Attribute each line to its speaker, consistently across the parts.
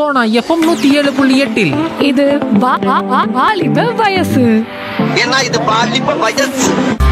Speaker 1: Sona FM நூத்தி ஏழு புள்ளி எட்டில்
Speaker 2: இது வா- வா- வா- வாலிப வயசு
Speaker 3: ஏன்னா இது பாலிப்ப வயசு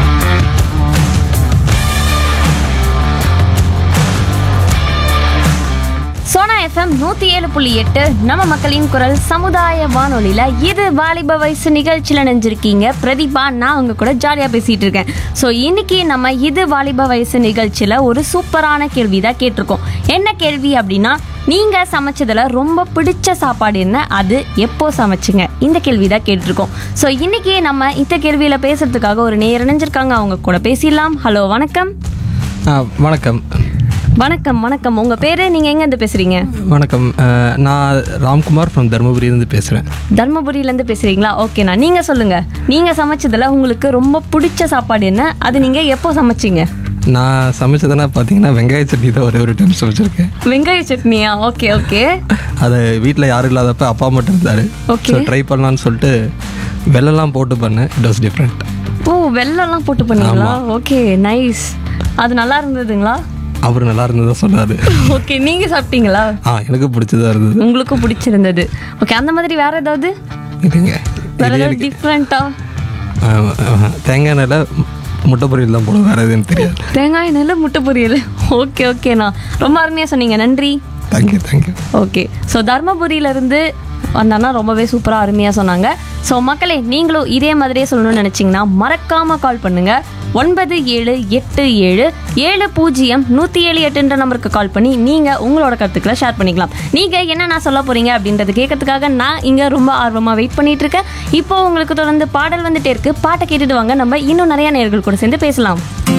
Speaker 4: சோனா எஃப்எம் நூத்தி ஏழு புள்ளி எட்டு நம்ம மக்களின் குரல் சமுதாய வானொலியில இது வாலிப வயசு நிகழ்ச்சியில் நினைஞ்சிருக்கீங்க பிரதீபா நான் உங்க கூட ஜாலியா பேசிட்டு இருக்கேன் ஸோ இன்னைக்கு நம்ம இது வாலிப வயசு நிகழ்ச்சியில ஒரு சூப்பரான கேள்வி தான் கேட்டிருக்கோம் என்ன கேள்வி அப்படின்னா நீங்க சமைச்சதுல ரொம்ப பிடிச்ச சாப்பாடு என்ன அது எப்போ சமைச்சிங்க இந்த கேள்வி தான் கேட்டிருக்கோம் ஸோ இன்னைக்கு நம்ம இந்த கேள்வியில பேசுறதுக்காக ஒரு நேர் இணைஞ்சிருக்காங்க அவங்க கூட பேசிடலாம் ஹலோ வணக்கம்
Speaker 5: ஆ, வணக்கம்
Speaker 4: வணக்கம் வணக்கம் உங்க பேரு நீங்க எங்க இருந்து பேசுறீங்க
Speaker 5: வணக்கம் ஆ, நான் ராம்குமார் ஃப்ரம் தருமபுரியிலேருந்து பேசுகிறேன்
Speaker 4: தர்மபுரியிலேருந்து பேசுறீங்களா ஓகேண்ணா நீங்க சொல்லுங்க நீங்க சமைச்சதுல உங்களுக்கு ரொம்ப பிடிச்ச சாப்பாடு என்ன அது நீங்க எப்போ சமைச்சீங்க
Speaker 5: நான் சமைச்சதுன்னா பார்த்தீங்கன்னா வெங்காய சட்னி தான் ஒரே ஒரு டைம் சமைச்சிருக்கேன்
Speaker 4: வெங்காய சட்னியா ஓகே ஓகே
Speaker 5: அது வீட்டில் யாரும் இல்லாதப்ப அப்பா மட்டும் இருந்தார்
Speaker 4: Okay.
Speaker 5: ஸோ ட்ரை பண்ணலான்னு சொல்லிட்டு வெள்ளெல்லாம் போட்டு பண்ணேன் இட் வாஸ் டிஃப்ரெண்ட்
Speaker 4: ஓ வெள்ளம்லாம் போட்டு பண்ணீங்களா ஓகே நைஸ் அது நல்லா இருந்ததுங்களா
Speaker 5: அவர் நல்லா இருந்ததா சொன்னார்
Speaker 4: ஓகே நீங்க சாப்பிட்டீங்களா
Speaker 5: ஆ எனக்கு பிடிச்சதா இருந்தது
Speaker 4: உங்களுக்கும் பிடிச்சிருந்தது ஓகே அந்த மாதிரி வேற ஏதாவது
Speaker 5: இதுங்க
Speaker 4: வேற
Speaker 5: இது
Speaker 4: ஏதாவது
Speaker 5: எனக்கு
Speaker 4: டிஃப்ரெண்ட்டா
Speaker 5: ஆ, ஆ, தேங்காய் எண்ணெயில் முட்டை பொரியல் தான் போடுவேன் வேறு எதுவும் தெரியாது
Speaker 4: தேங்காய் எண்ணெயில் முட்டை பொரியல் ஓகே ஓகேண்ணா ரொம்ப அருமையாக சொன்னீங்க நன்றி
Speaker 5: தேங்க்யூ தேங்க்யூ
Speaker 4: ஓகே ஸோ தர்மபுரியிலேருந்து வந்தானா ரொம்பவே சூப்பராக அருமையாக சொன்னாங்க ஸோ மக்களே நீங்களும் இதே மாதிரியே சொல்லணும்னு நினச்சிங்கன்னா மறக்காமல் கால் பண்ணுங்க ஒன்பது ஏழு எட்டு ஏழு ஏழு பூஜ்ஜியம் நூற்றி ஏழு எட்டுன்ற நம்பருக்கு கால் பண்ணி நீங்கள் உங்களோட கருத்துக்களை ஷேர் பண்ணிக்கலாம் நீங்கள் என்ன நான் சொல்ல போகிறீங்க அப்படின்றது கேட்கறதுக்காக நான் இங்கே ரொம்ப ஆர்வமாக வெயிட் பண்ணிட்டு இருக்கேன் இப்போ உங்களுக்கு தொடர்ந்து பாடல் வந்துட்டே இருக்கு பாட்டை கேட்டுட்டு வாங்க நம்ம இன்னும் நிறைய நேர்கள் கூட சேர்ந்து பேசலாம்